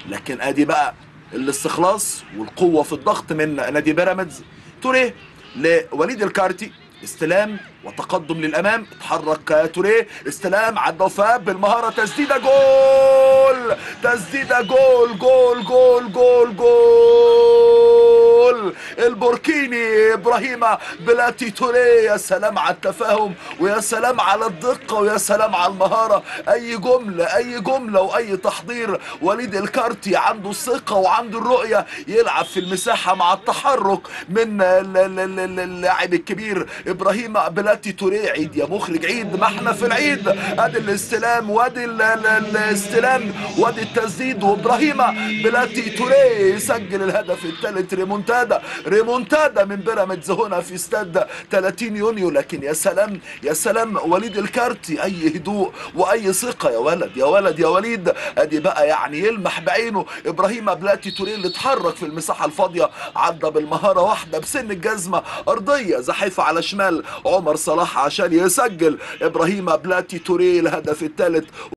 لكن ادي بقى الاستخلاص والقوه في الضغط من نادي بيراميدز توريه لوليد الكارتي استلام وتقدم للامام اتحرك توريه استلام عدى وفاب بالمهاره تسديده جول تسديده جول جول جول جول جول البوركيني ابراهيم بلاتي توريه يا سلام على التفاهم ويا سلام على الدقه ويا سلام على المهاره اي جمله اي جمله واي تحضير وليد الكارتي عنده الثقه وعنده الرؤيه يلعب في المساحه مع التحرك من ال- ال- ال- ال- اللاعب الكبير ابراهيم بلاتي توريه عيد يا مخرج عيد ما احنا في العيد ادي الاستلام وادي ال- ال- الاستلام وادي التسديد وابراهيم بلاتي توريه يسجل الهدف الثالث ريمونتادا ريمونتادا من بيراميدز هنا في استاد 30 يونيو لكن يا سلام يا سلام وليد الكارتي اي هدوء واي ثقه يا ولد يا ولد يا وليد ادي بقى يعني يلمح بعينه ابراهيم بلاتي توريه اللي اتحرك في المساحه الفاضيه عدى بالمهاره واحده بسن الجزمه ارضيه زحيفه على شمال عمر صلاح عشان يسجل ابراهيم بلاتي توريه الهدف الثالث